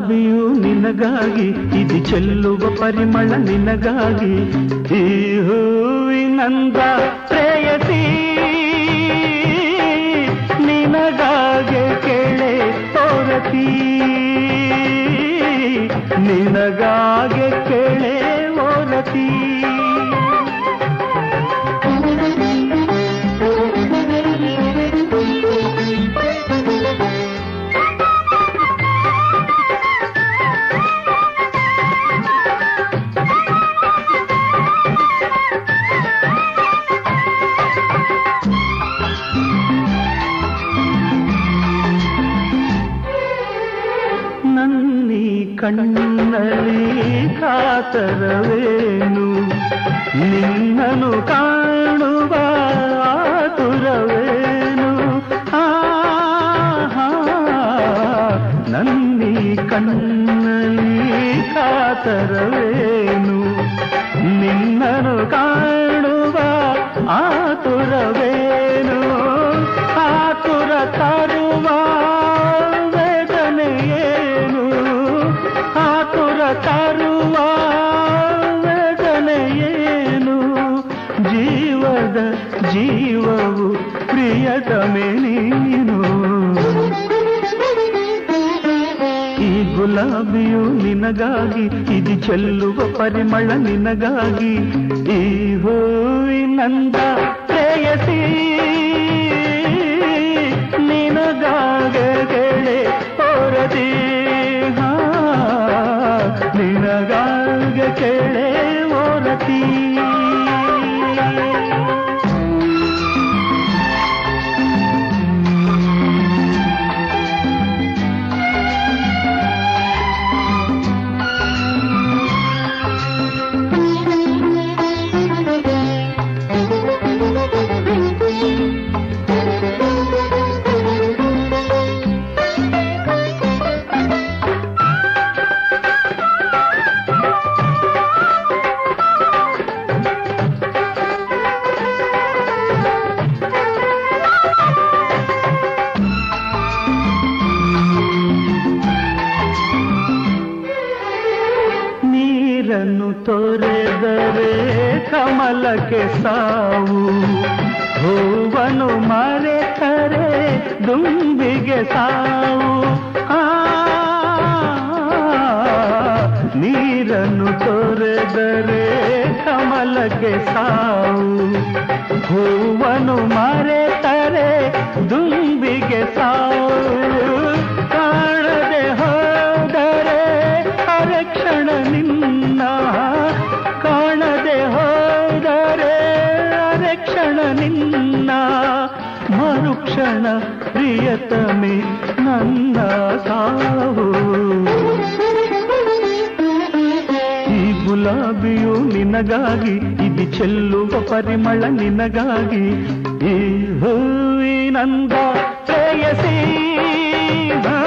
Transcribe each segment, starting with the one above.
ಗುಲಾಬಿಯು ನಿನಗಾಗಿ ಇದು ಚೆಲ್ಲುವ ಪರಿಮಳ ನಿನಗಾಗಿ ಈ ಹೂವಿನಂದ ಪ್ರೇಯಸಿ ನಿನಗಾಗೆ ಕೇಳೆ ಓರತಿ ನಿನಗಾಗೆ ಕೇಳೆ ಓರತಿ ನನ್ನಿ ಕಣ್ಣಲ್ಲಿ ಕಾತರವೇನು ನಿನ್ನನು ಕಾಣುವ ಆತುರವೇನು ಆಹಾ, ನನ್ನಿ ಕಣ್ಣಲ್ಲಿ ಕಾತರವೇನು ನಿನ್ನನು ಕಾಣುವ ಆತುರವೇನು ಆತುರ ತರುವ ವೇದನೆಯೇನು ಆತುರ ತರುವ ವೇದನೆಯೇನು ಜೀವದ ಜೀವವು ಪ್ರಿಯತಮೆ ನೀನು ಈ ಗುಲಾಬಿಯು ನಿನಗಾಗಿ ಇದು ಚೆಲ್ಲುವ ಪರಿಮಳ ನಿನಗಾಗಿ ಈ ಹೂವಿನಂದ ಪ್ರೇಯಸಿ ನಿನಗಾಗೆ ಗೆಳೆ ಓರದಿ ಹಾ, ನಿನಗಾಗೆ ಕೇಳೆ ಓರತಿ ನೀರನ್ನು ತೊರೆದರೆ ಕಮಲಕ್ಕೆ ಸಾವು ಹೂವನು ಮರೆತರೆ ದುಂಬಿಗೆ ಸಾವು ಆ, ನೀರನ್ನು ತೊರೆದರೆ ಕಮಲಕ್ಕೆ ಸಾವು ಹೂವನು ಮರೆತರೆ ದುಂಬಿಗೆ ಸಾವು ಕಾಣದೆ ಹೋದರೆ ಅರಕ್ಷಣ ನಿನ್ನ ಕಾಣದೆ ಹೋದರೆ ಅರಕ್ಷಣ ನಿನ್ನ ಮರುಕ್ಷಣ ಪ್ರಿಯತಮೆ ನನ್ನ ಸಾವು ಈ ಗುಲಾಬಿಯು ನಿನಗಾಗಿ ಇದು ಚೆಲ್ಲುವ ಪರಿಮಳ ನಿನಗಾಗಿ ಈ ಹೂವಿನಂದ ಪ್ರೇಯಸಿ ಹಾ,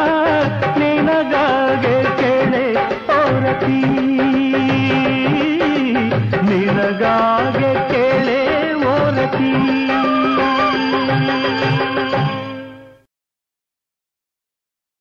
ನಿನಗಾಗೆ ಕೇಳೆ ಓರತಿ ನಿನಗಾಗೆ ಕೇಳೆ ಓರತಿ